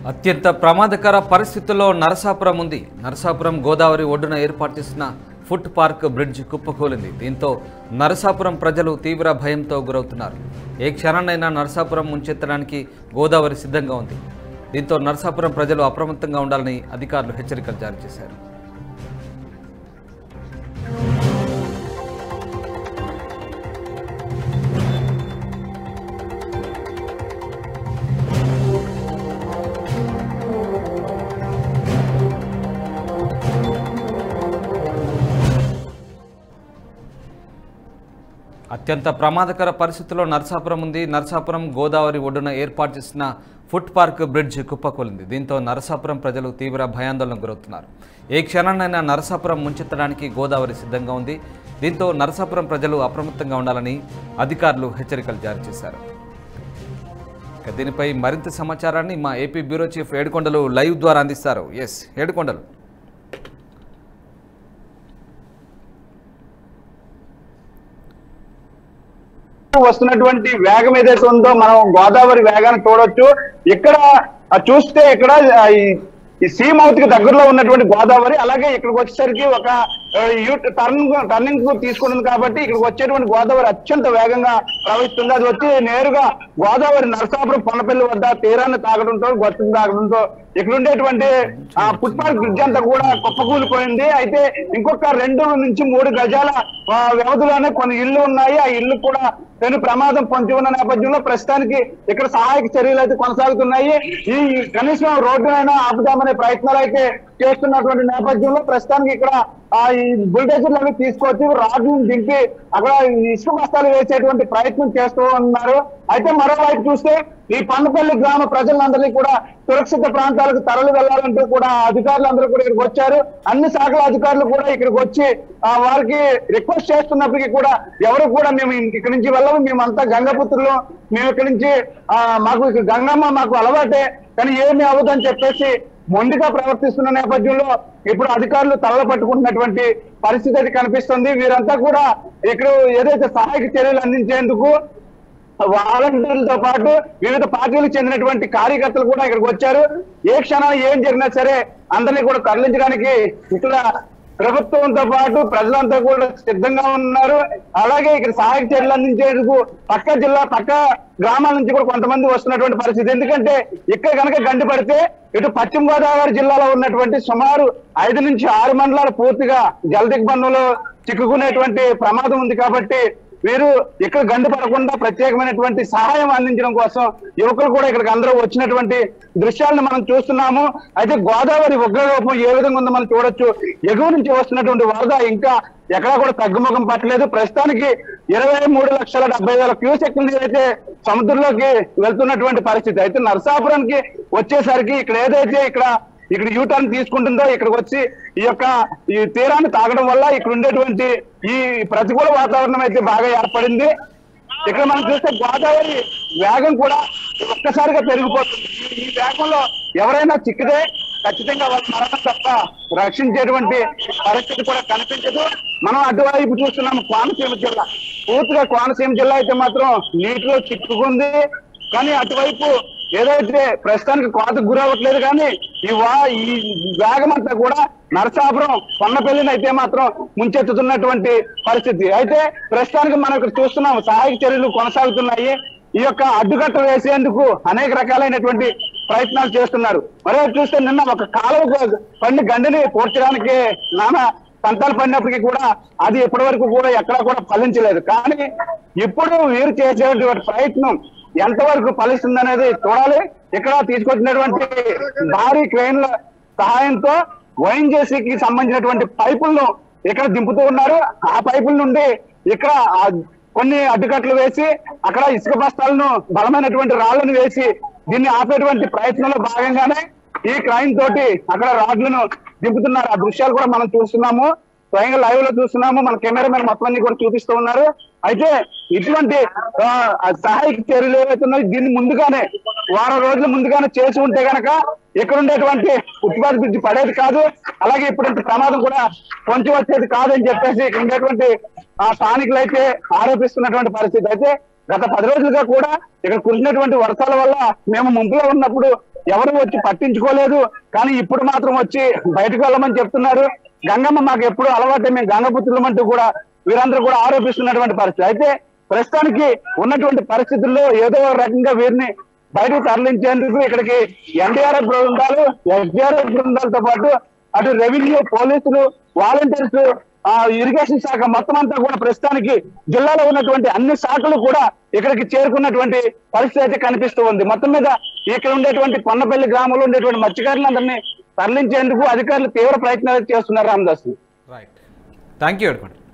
అత్యంత ప్రమాదకర పరిస్థితుల్లో నరసాపురం ఉంది నరసాపురం గోదావరి ఒడ్డున ఏర్పాటు చేసిన ఫుట్ పార్క్ బ్రిడ్జ్ కుప్పకూలింది దీంతో నరసాపురం ప్రజలు తీవ్ర భయంతో గురవుతున్నారు ఏ క్షణాన్నైనా నరసాపురం ముంచెత్తడానికి గోదావరి సిద్ధంగా ఉంది దీంతో నరసాపురం ప్రజలు అప్రమత్తంగా ఉండాలని అధికారులు హెచ్చరికలు జారీ చేశారు అత్యంత ప్రమాదకర పరిస్థితుల్లో నరసాపురం ఉంది నరసాపురం గోదావరి ఒడ్డున ఏర్పాటు చేసిన ఫుట్ పార్క్ బ్రిడ్జ్ కుప్పకూలింది దీంతో నరసాపురం ప్రజలు తీవ్ర భయాందోళనకు గురవుతున్నారు ఏ క్షణాన్నైనా నరసాపురం ముంచెత్తడానికి గోదావరి సిద్ధంగా ఉంది దీంతో నరసాపురం ప్రజలు అప్రమత్తంగా ఉండాలని అధికారులు హెచ్చరికలు జారీ చేశారు ఇక దీనిపై మరింత సమాచారాన్ని మా AP bureau chief Yedukondalu live ద్వారా అందిస్తారు ఎస్ ఏడుకొండలు వస్తున్నటువంటి వేగం ఏదైతే ఉందో మనం గోదావరి వేగాన్ని చూడొచ్చు ఇక్కడ ఆ, చూస్తే ఇక్కడ ఆ, ఈ- ఈ సీ మౌత్ కి దగ్గరలో ఉన్నటువంటి గోదావరి అలాగే ఇక్కడికి వచ్చేసరికి ఒక ఆ, యూ టర్న్ టర్నింగ్ కు తీసుకుంటుంది కాబట్టి ఇక్కడికి వచ్చేటువంటి గోదావరి అత్యంత వేగంగా ప్రవహిస్తుంది అది వచ్చి నేరుగా గోదావరి నరసాపురం పొన్నపల్లి వద్ద తీరాన్ని తాగడంతో గొట్టం తాగడంతో ఇక్కడ ఉండేటువంటి ఆ ఫుట్ పార్క్ బ్రిడ్జ్ అంతా కూడా కుప్పకూలిపోయింది అయితే ఇంకొక రెండు నుంచి మూడు గజాల ఆ, వ్యవధిలోనే కొన్ని ఇళ్లు ఉన్నాయి ఆ ఇళ్లు కూడా పెను ప్రమాదం పొంచి ఉన్న నేపథ్యంలో ప్రస్తుతానికి ఇక్కడ సహాయక చర్యలు అయితే కొనసాగుతున్నాయి ఈ కనీసం రోడ్డునైనా ఆపుదామనే ప్రయత్నాలు అయితే చేస్తున్నటువంటి నేపథ్యంలో ప్రస్తుతానికి ఇక్కడ ఆ ఈ బుల్డేజర్లు అవి తీసుకొచ్చి రాడ్లను దింపి అక్కడ ఈ ఇసుక బస్తాలు వేసేటువంటి ప్రయత్నం చేస్తూ ఉన్నారు అయితే మరోవైపు చూస్తే ఈ పండుపల్లి గ్రామ ప్రజలందరినీ కూడా సురక్షిత ప్రాంతాలకు తరలి వెళ్లాలంటూ కూడా అధికారులందరూ కూడా ఇక్కడికి వచ్చారు అన్ని శాఖల అధికారులు కూడా ఇక్కడికి వచ్చి ఆ వారికి రిక్వెస్ట్ చేస్తున్నప్పటికీ కూడా ఎవరు కూడా మేము ఇక్కడి నుంచి వెళ్ళము మేమంతా గంగపుత్రులు మేము ఇక్కడి నుంచి ఆ మాకు ఇక గంగమ్మ మాకు అలవాటే కానీ ఏమి అవ్వదని చెప్పేసి మొండిగా ప్రవర్తిస్తున్న నేపథ్యంలో ఇప్పుడు అధికారులు తలలు పట్టుకుంటున్నటువంటి పరిస్థితి అయితే కనిపిస్తుంది వీరంతా కూడా ఇక్కడ ఏదైతే సహాయక చర్యలు అందించేందుకు వాలంటీర్లతో పాటు వివిధ పార్టీలకు చెందినటువంటి కార్యకర్తలు కూడా ఇక్కడికి వచ్చారు ఏ క్షణం ఏం జరిగినా సరే అందరినీ కూడా తరలించడానికి ఇక్కడ ప్రభుత్వంతో పాటు ప్రజలంతా కూడా సిద్ధంగా ఉన్నారు అలాగే ఇక్కడ సహాయక చర్యలు అందించేందుకు పక్క జిల్లా పక్క గ్రామాల నుంచి కూడా కొంతమంది వస్తున్నటువంటి పరిస్థితి ఎందుకంటే ఇక్కడ కనుక గండి పడితే ఇటు పశ్చిమ గోదావరి జిల్లాలో ఉన్నటువంటి సుమారు ఐదు నుంచి ఆరు మండలాలు పూర్తిగా జలదిగ్బంధంలో చిక్కుకునేటువంటి ప్రమాదం ఉంది కాబట్టి వీరు ఇక్కడ గండు పడకుండా ప్రత్యేకమైనటువంటి సహాయం అందించడం కోసం యువకులు కూడా ఇక్కడికి అందరూ వచ్చినటువంటి దృశ్యాలను మనం చూస్తున్నాము అయితే గోదావరి ఉగ్రరూపం ఏ విధంగా ఉందో మనం చూడొచ్చు ఎగువ నుంచి వస్తున్నటువంటి వరద ఇంకా ఎక్కడా కూడా తగ్గుముఖం పట్టలేదు ప్రస్తుతానికి ఇరవై మూడు లక్షల డెబ్బై వేల క్యూసెక్ నీరు అయితే సముద్రంలోకి వెళ్తున్నటువంటి పరిస్థితి అయితే నరసాపురానికి వచ్చేసరికి ఇక్కడ ఏదైతే ఇక్కడ ఇక్కడ యూటర్న్ తీసుకుంటుందో ఇక్కడికి వచ్చి ఈ యొక్క ఈ తీరాన్ని తాగడం వల్ల ఇక్కడ ఉండేటువంటి ఈ ప్రతికూల వాతావరణం అయితే బాగా ఏర్పడింది ఇక్కడ మనం చూస్తే గోదావరి వేగం కూడా ఒక్కసారిగా పెరిగిపోతుంది ఈ- ఈ వేగంలో ఎవరైనా చిక్కితే ఖచ్చితంగా వాళ్ళ మరణం తప్ప రక్షించేటువంటి పరిస్థితి కూడా కనిపించదు మనం అటువైపు చూస్తున్నాం కోనసీమ జిల్లా పూర్తిగా కోనసీమ జిల్లా అయితే మాత్రం నీటిలో చిక్కుకుంది కానీ అటువైపు ఏదైతే ప్రస్తుతానికి కోతకు గురవ్వట్లేదు కానీ ఈ వా ఈ వేగం అంతా కూడా నరసాపురం పొన్నపల్లిని అయితే మాత్రం ముంచెత్తుతున్నటువంటి పరిస్థితి అయితే ప్రస్తుతానికి మనం ఇక్కడ చూస్తున్నాం సహాయక చర్యలు కొనసాగుతున్నాయి ఈ యొక్క అడ్డుకట్ట వేసేందుకు అనేక రకాలైనటువంటి ప్రయత్నాలు చేస్తున్నారు మరో చూస్తే నిన్న ఒక కాలువ పండి గండిని పూడ్చడానికి నానా పంటలు పడినప్పటికీ కూడా అది ఇప్పటి వరకు కూడా ఎక్కడా కూడా ఫలించలేదు కానీ ఇప్పుడు వీరు చేసేటువంటి ప్రయత్నం ఎంతవరకు ఫలిస్తుంది అనేది చూడాలి ఇక్కడ తీసుకొచ్చినటువంటి భారీ క్రెయిన్ల సహాయంతో ఓఎన్జేసీకి సంబంధించినటువంటి పైపులను ఇక్కడ దింపుతూ ఉన్నారు ఆ పైపుల నుండి ఇక్కడ ఆ కొన్ని అడ్డుకట్లు వేసి అక్కడ ఇసుక బస్తాలను బలమైనటువంటి రాళ్లను వేసి దీన్ని ఆపేటువంటి ప్రయత్నంలో భాగంగానే ఈ క్రైమ్ తోటి అక్కడ రాడ్లను దింపుతున్నారు ఆ దృశ్యాలు కూడా మనం చూస్తున్నాము స్వయంగా లైవ్ లో చూస్తున్నాము మన కెమెరామెన్ మొత్తం అన్ని కూడా చూపిస్తూ ఉన్నారు అయితే ఇటువంటి ఆ, ఆ సహాయక చర్యలు ఏవైతే ఉన్నాయో దీన్ని ముందుగానే వారం రోజుల ముందుగానే చేసి ఉంటే గనక ఇక్కడ ఉండేటువంటి ఫుట్పాత్ బ్రిడ్జ్ పడేది కాదు అలాగే ఇప్పుడు ఇంత ప్రమాదం కూడా పొంచి వచ్చేది కాదని చెప్పేసి ఇక్కడ ఉండేటువంటి ఆ స్థానికులు అయితే ఆరోపిస్తున్నటువంటి పరిస్థితి అయితే గత పది రోజులుగా కూడా ఇక్కడ కురిసినటువంటి వర్షాల వల్ల మేము ముంపులో ఉన్నప్పుడు ఎవరు వచ్చి పట్టించుకోలేదు కానీ ఇప్పుడు మాత్రం వచ్చి బయటకు వెళ్ళమని చెప్తున్నారు గంగమ్మ మాకు ఎప్పుడు అలవాటే మేము గంగపుత్రులమంటూ కూడా వీరందరూ కూడా ఆరోపిస్తున్నటువంటి పరిస్థితి అయితే ప్రస్తుతానికి ఉన్నటువంటి పరిస్థితుల్లో ఏదో ఒక రకంగా వీరిని బయటకు తరలించేందుకు ఇక్కడికి ఎన్డీఆర్ఎఫ్ బృందాలు ఎస్డీఆర్ఎఫ్ బృందాలతో పాటు అటు రెవెన్యూ పోలీసులు వాలంటీర్స్ ఆ ఇరిగేషన్ శాఖ మొత్తం అంతా కూడా ప్రస్తుతానికి జిల్లాలో ఉన్నటువంటి అన్ని శాఖలు కూడా ఇక్కడికి చేరుకున్నటువంటి పరిస్థితి అయితే కనిపిస్తూ ఉంది మొత్తం మీద ఇక్కడ ఉండేటువంటి పొన్నపల్లి గ్రామంలో ఉండేటువంటి మత్స్యకారులందరినీ తరలించేందుకు అధికారులు తీవ్ర ప్రయత్నాలు చేస్తున్నారు రామదాస్ రైట్ థ్యాంక్ యూ అడుకోండి